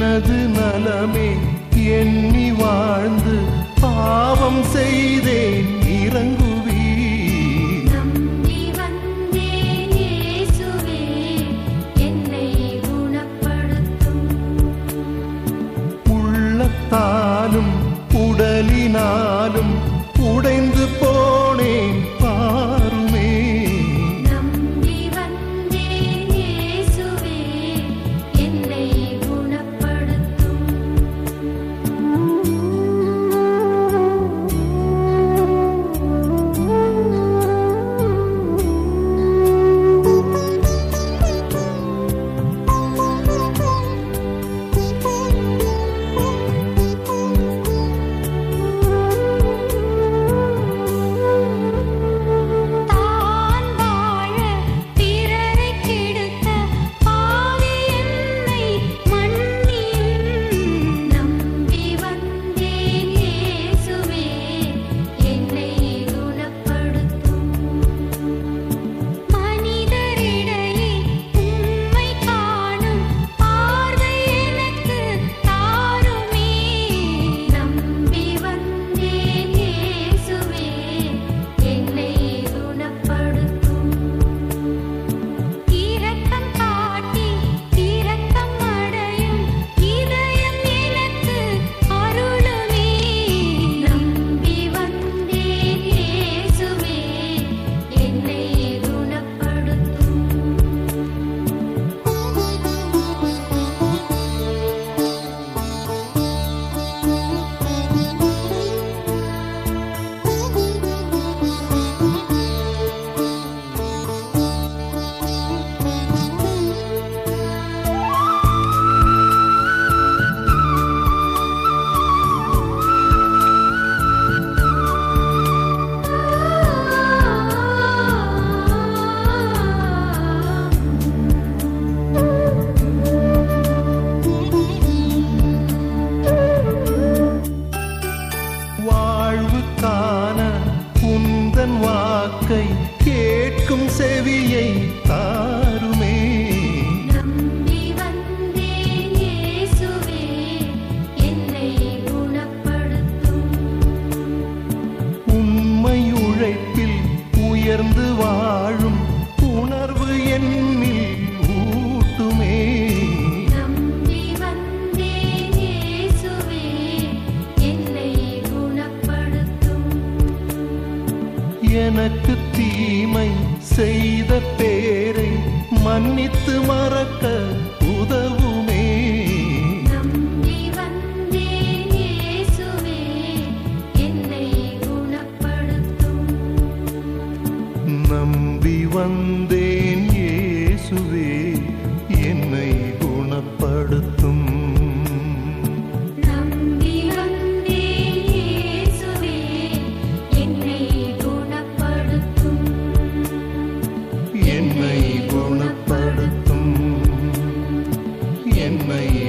எனது நலமே எண்ணி வாழ்ந்து பாவம் செய்தேன் இறங்குவீ நம்பி வந்தேன் இயேசுவே என்னை குணப்படுத்தும் உள்ளத்தாலும் உடலினாலும் உடைந்து போனேன் பாருமே நம்பி வந்தேன் இயேசுவே என்னை குணப்படுத்தும் தான் வாழ பிறரை கெடுத்த பாவி என்னை மன்னியும் நம்பி வந்தேன் இயேசுவே என்னை குணப்படுத்தும் மனிதரிடையே உம்மை காணும் பார்வை எனக்கு தாருமே நம்பி வந்தேன் இயேசுவே என்னை குணப்படுத்தும் இரக்கம் காட்டி இரக்கம் அடையும் இதயம் எனக்கு அருளுமே நம்பி வந்தேன் இயேசுவே என்னை குணப்படுத்தும் வாழ்வுக்கான உந்தன் வாக்கை கேட்கும் செவியை தாருமே நம்பி வந்தேன் இயேசுவே என்னை குணப்படுத்தும் உண்மை உழைப்பில் உயர்ந்து வாழும் உணர்வு என்னில் ஊட்டுமே நம்பி வந்தேன் இயேசுவே என்னை குணப்படுத்தும் எனக்கு தீமை செய்த பேரை மன்னித்து மறக்க உதவுமே நம்பி வந்தேன் இயேசுவே என்னை குணப்படுத்தும் நம்பி வந்தேன் இயேசுவே என்னை குணப்படுத்தும் நம்பி வந்தேன் இயேசுவே என்னை குணப்படுத்தும் என்னை குணப்படுத்தும் என்னை